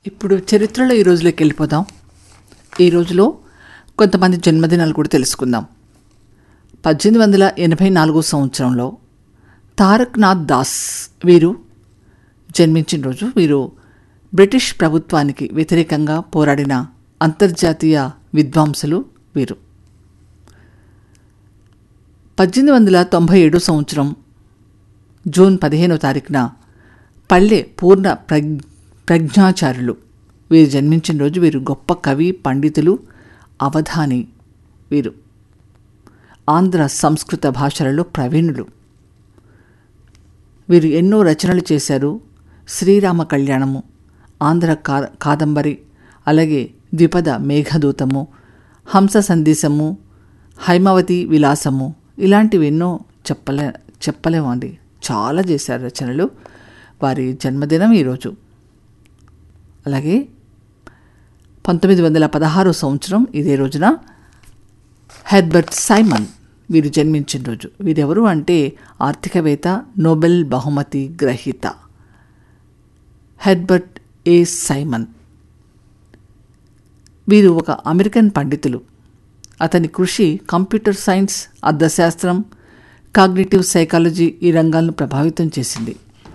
ఇప్పుడు చరిత్రలో ఈ రోజులోకి వెళ్ళిపోదాం ఈ రోజులో కొంతమంది జన్మదినాలు కూడా తెలుసుకుందాం పద్దెనిమిది వందల ఎనభై నాలుగో సంవత్సరంలో తారక్ నాథ్ దాస్ వీరు జన్మించిన రోజు వీరు బ్రిటిష్ ప్రభుత్వానికి వ్యతిరేకంగా పోరాడిన అంతర్జాతీయ విద్వాంసులు వీరు పద్దెనిమిది వందల తొంభై ఏడో సంవత్సరం జూన్ పదిహేనో తారీఖున పల్లె పూర్ణ ప్రగ్ ప్రజ్ఞాచారులు వీరు జన్మించిన రోజు వీరు గొప్ప కవి పండితులు అవధాని వీరు ఆంధ్ర సంస్కృత భాషలలో ప్రవీణులు వీరు ఎన్నో రచనలు చేశారు శ్రీరామ కళ్యాణము ఆంధ్ర కా కాదంబరి అలాగే ద్విపద మేఘదూతము హంస సందేశము హైమవతి విలాసము ఇలాంటివి ఎన్నో చెప్పలే చెప్పలేమండి చాలా చేశారు రచనలు వారి జన్మదినం ఈరోజు అలాగే పంతొమ్మిది వందల పదహారో సంవత్సరం ఇదే రోజున హెర్బర్ట్ సైమన్ వీరు జన్మించిన రోజు వీరెవరు అంటే ఆర్థికవేత్త నోబెల్ బహుమతి గ్రహీత హెర్బర్ట్ ఏ సైమన్ వీరు ఒక అమెరికన్ పండితులు అతని కృషి కంప్యూటర్ సైన్స్ అర్థశాస్త్రం కాగ్నిటివ్ సైకాలజీ ఈ రంగాలను ప్రభావితం చేసింది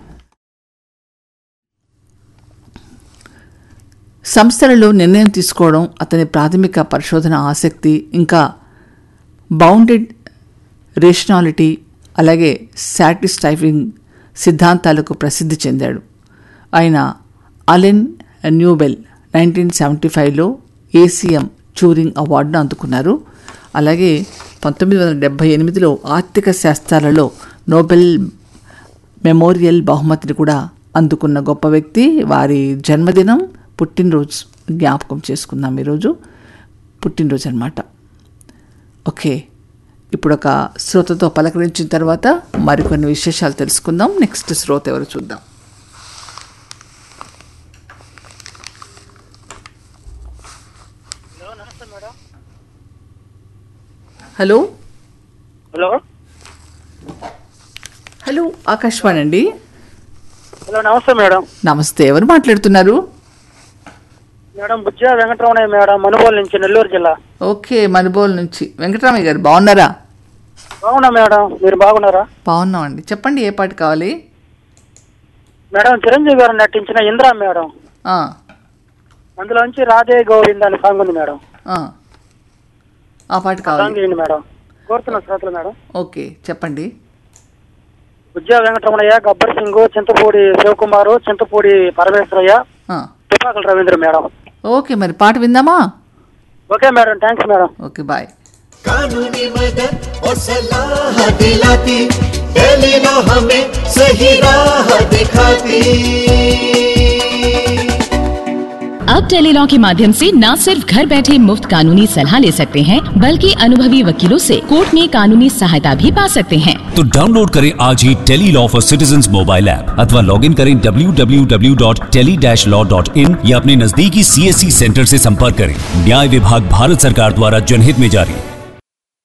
సంస్థలలో నిర్ణయం తీసుకోవడం అతని ప్రాథమిక పరిశోధన ఆసక్తి ఇంకా బౌండెడ్ రేషనాలిటీ అలాగే సాటిస్టైఫింగ్ సిద్ధాంతాలకు ప్రసిద్ధి చెందాడు ఆయన అలెన్ న్యూబెల్ నైన్టీన్ సెవెంటీ ఫైవ్లో ఏసీఎం ట్యూరింగ్ అవార్డును అందుకున్నారు అలాగే పంతొమ్మిది వందల డెబ్భై ఎనిమిదిలో ఆర్థిక శాస్త్రాలలో నోబెల్ మెమోరియల్ బహుమతిని కూడా అందుకున్న గొప్ప వ్యక్తి వారి జన్మదినం పుట్టినరోజు జ్ఞాపకం చేసుకుందాం ఈరోజు పుట్టినరోజు అనమాట ఓకే ఇప్పుడు ఒక శ్రోతతో పలకరించిన తర్వాత మరికొన్ని విశేషాలు తెలుసుకుందాం నెక్స్ట్ శ్రోత ఎవరు చూద్దాం హలో హలో హలో ఆకాశవాణి అండి హలో నమస్తే మేడం నమస్తే ఎవరు మాట్లాడుతున్నారు మేడం బుజ్జా వెంకటరమణయ్య మేడం మనుగోలు నుంచి నెల్లూరు జిల్లా ఓకే మనుబోల్ నుంచి వెంకటరామయ్య గారు బాగున్నారా బాగున్నా మేడం మీరు బాగున్నారా బాగున్నామండి చెప్పండి ఏ పాట కావాలి మేడం చిరంజీవి గారు నటించిన ఇంద్ర మేడం ఆ, అందులో నుంచి రాధే గోవింద్ అనే సాంగ్ ఉంది మేడం ఆ. ఆ పాట సాంగ్ కావాలి చేయండి మేడం కోరుతున్న శ్రోతలు మేడం ఓకే చెప్పండి బుజ్జా వెంకటరమణయ్య గబ్బర్ సింగ్ చింతపూడి శివకుమారు చింతపూడి పరమేశ్వరయ్య ఆ, తుపాకుల రవీంద్ర మేడం ఓకే మరి పాట విందామా okay madam thanks madam okay bye कानूनी मदद और सलाह दिलाती टेलीनो हमें सही राह दिखाती अब टेलीलॉ के माध्यम से न सिर्फ घर बैठे मुफ्त कानूनी सलाह ले सकते हैं बल्कि अनुभवी वकीलों से कोर्ट में कानूनी सहायता भी पा सकते हैं तो डाउनलोड करें आज ही tele law for citizen mobile app अथवा लॉग इन करें www.tele-law.in या अपने नजदीकी सीएससी सेंटर से संपर्क करें न्याय विभाग भारत सरकार द्वारा जनहित में जारी